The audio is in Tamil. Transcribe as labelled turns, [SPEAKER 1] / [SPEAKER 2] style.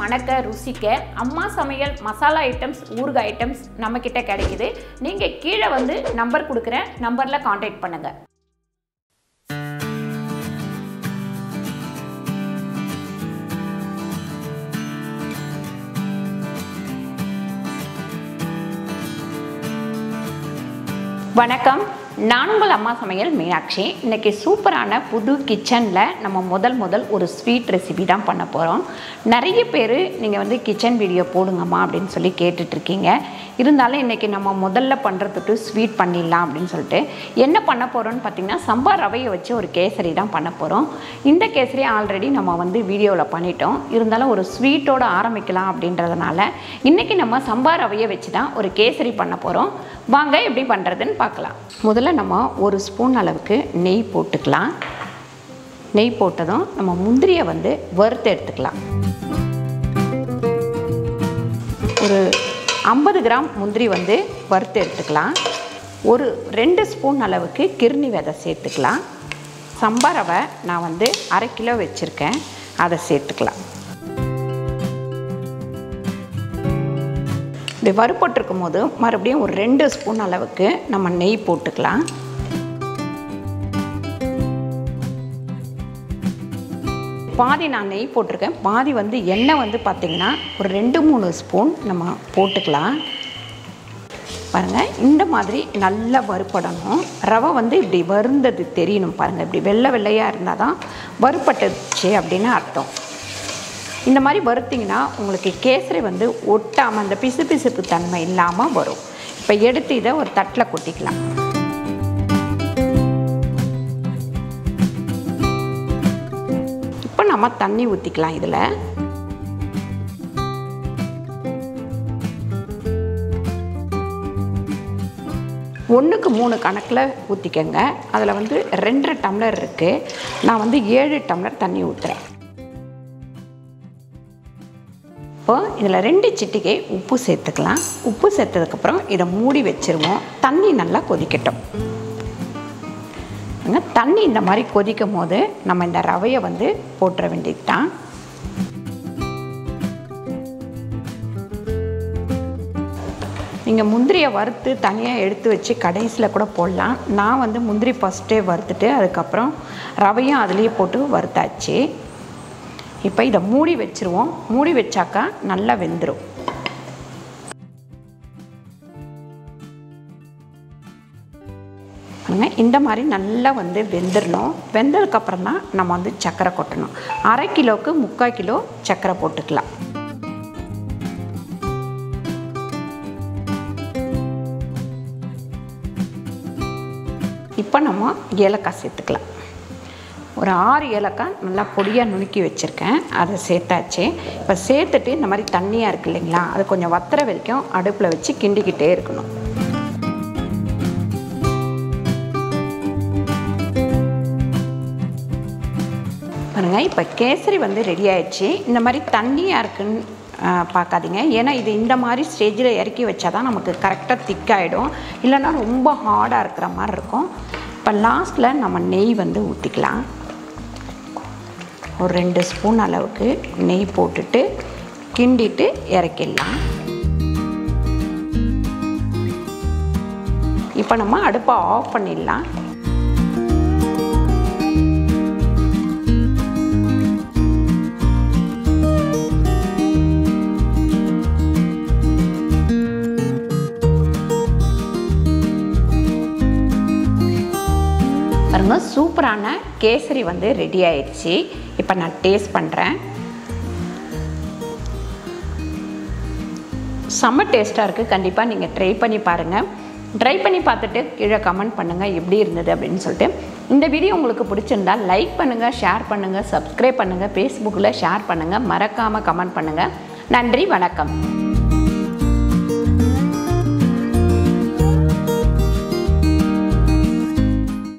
[SPEAKER 1] மணக்க ருசிக்க அம்மா சமையல் மசாலா ஐட்டம்ஸ் ஊறுகாய் ஐட்டம்ஸ் நம்மக்கிட்ட கிடைக்குது நீங்கள் கீழே வந்து நம்பர் கொடுக்குறேன் நம்பரில் காண்டாக்ட் பண்ணுங்கள் வணக்கம் நான் உங்கள் அம்மா சமையல் மீனாட்சி இன்றைக்கி சூப்பரான புது கிச்சனில் நம்ம முதல் முதல் ஒரு ஸ்வீட் ரெசிபி தான் பண்ண போகிறோம் நிறைய பேர் நீங்கள் வந்து கிச்சன் வீடியோ போடுங்கம்மா அப்படின்னு சொல்லி கேட்டுட்ருக்கீங்க இருந்தாலும் இன்றைக்கி நம்ம முதல்ல பண்ணுறதுக்கு ஸ்வீட் பண்ணிடலாம் அப்படின்னு சொல்லிட்டு என்ன பண்ண போகிறோம்னு பார்த்திங்கன்னா சம்பா ரவையை வச்சு ஒரு கேசரி தான் பண்ண போகிறோம் இந்த கேசரி ஆல்ரெடி நம்ம வந்து வீடியோவில் பண்ணிட்டோம் இருந்தாலும் ஒரு ஸ்வீட்டோடு ஆரம்பிக்கலாம் அப்படின்றதுனால இன்றைக்கி நம்ம சம்பா ரவையை வச்சு தான் ஒரு கேசரி பண்ண போகிறோம் வாங்க எப்படி பண்ணுறதுன்னு பார்க்கலாம் முதல்ல நம்ம ஒரு ஸ்பூன் அளவுக்கு நெய் போட்டுக்கலாம் நெய் போட்டதும் நம்ம முந்திரியை வந்து வறுத்து எடுத்துக்கலாம் ஒரு ஐம்பது கிராம் முந்திரி வந்து வறுத்து எடுத்துக்கலாம் ஒரு ரெண்டு ஸ்பூன் அளவுக்கு கிர்னி விதை சேர்த்துக்கலாம் சம்பா ரவை நான் வந்து அரை கிலோ வச்சுருக்கேன் அதை சேர்த்துக்கலாம் இப்படி வறுபட்டிருக்கும் போது மறுபடியும் ஒரு ரெண்டு ஸ்பூன் அளவுக்கு நம்ம நெய் போட்டுக்கலாம் பாதி நான் நெய் போட்டிருக்கேன் பாதி வந்து எண்ணெய் வந்து பார்த்திங்கன்னா ஒரு ரெண்டு மூணு ஸ்பூன் நம்ம போட்டுக்கலாம் பாருங்கள் இந்த மாதிரி நல்லா வறுப்படணும் ரவை வந்து இப்படி வருந்தது தெரியணும் பாருங்கள் இப்படி வெள்ளை வெள்ளையாக இருந்தால் தான் வறுப்பட்டுச்சு அப்படின்னு அர்த்தம் இந்த மாதிரி வறுத்திங்கன்னா உங்களுக்கு கேசரி வந்து ஒட்டாமல் அந்த பிசு பிசுப்பு தன்மை இல்லாமல் வரும் இப்போ எடுத்து இதை ஒரு தட்டில் கொட்டிக்கலாம் இப்போ நம்ம தண்ணி ஊற்றிக்கலாம் இதில் ஒன்றுக்கு மூணு கணக்கில் ஊற்றிக்கங்க அதில் வந்து ரெண்டரை டம்ளர் இருக்குது நான் வந்து ஏழு டம்ளர் தண்ணி ஊற்றுறேன் இப்போ இதில் ரெண்டு சிட்டிகை உப்பு சேர்த்துக்கலாம் உப்பு சேர்த்ததுக்கப்புறம் இதை மூடி வச்சுருவோம் தண்ணி நல்லா கொதிக்கட்டும் தண்ணி இந்த மாதிரி கொதிக்கும் போது நம்ம இந்த ரவையை வந்து போட்டுற வேண்டியது தான் நீங்கள் முந்திரியை வறுத்து தனியாக எடுத்து வச்சு கடைசியில் கூட போடலாம் நான் வந்து முந்திரி ஃபஸ்ட்டே வறுத்துட்டு அதுக்கப்புறம் ரவையும் அதுலேயே போட்டு வறுத்தாச்சு இப்போ இதை மூடி வச்சுருவோம் மூடி வச்சாக்கா நல்லா வெந்துடும் இந்த மாதிரி நல்லா வந்து வெந்துடணும் வெந்ததுக்கப்புறம் தான் நம்ம வந்து சர்க்கரை கொட்டணும் அரை கிலோவுக்கு முக்கால் கிலோ சர்க்கரை போட்டுக்கலாம் இப்போ நம்ம ஏலக்காய் சேர்த்துக்கலாம் ஒரு ஆறு ஏலக்காய் நல்லா பொடியாக நுணுக்கி வச்சுருக்கேன் அதை சேர்த்தாச்சு இப்போ சேர்த்துட்டு இந்த மாதிரி தண்ணியாக இருக்குது இல்லைங்களா அது கொஞ்சம் வத்துற வரைக்கும் அடுப்பில் வச்சு கிண்டிக்கிட்டே இருக்கணும் பாருங்கள் இப்போ கேசரி வந்து ரெடி ஆயிடுச்சு இந்த மாதிரி தண்ணியாக இருக்குன்னு பார்க்காதீங்க ஏன்னா இது இந்த மாதிரி ஸ்டேஜில் இறக்கி வச்சா தான் நமக்கு கரெக்டாக திக்காயிடும் இல்லைன்னா ரொம்ப ஹார்டாக இருக்கிற மாதிரி இருக்கும் இப்போ லாஸ்ட்டில் நம்ம நெய் வந்து ஊற்றிக்கலாம் ஒரு ரெண்டு ஸ்பூன் அளவுக்கு நெய் போட்டுட்டு கிண்டிட்டு இறக்கிடலாம் இப்போ நம்ம அடுப்பை ஆஃப் பண்ணிடலாம் பாருங்க சூப்பரான கேசரி வந்து ரெடி ஆயிடுச்சு இப்போ நான் டேஸ்ட் பண்ணுறேன் செம்ம டேஸ்ட்டாக இருக்குது கண்டிப்பாக நீங்கள் ட்ரை பண்ணி பாருங்கள் ட்ரை பண்ணி பார்த்துட்டு கீழே கமெண்ட் பண்ணுங்கள் எப்படி இருந்தது அப்படின்னு சொல்லிட்டு இந்த வீடியோ உங்களுக்கு பிடிச்சிருந்தா லைக் பண்ணுங்கள் ஷேர் பண்ணுங்கள் சப்ஸ்கிரைப் பண்ணுங்கள் ஃபேஸ்புக்கில் ஷேர் பண்ணுங்கள் மறக்காமல் கமெண்ட் பண்ணுங்கள் நன்றி வணக்கம்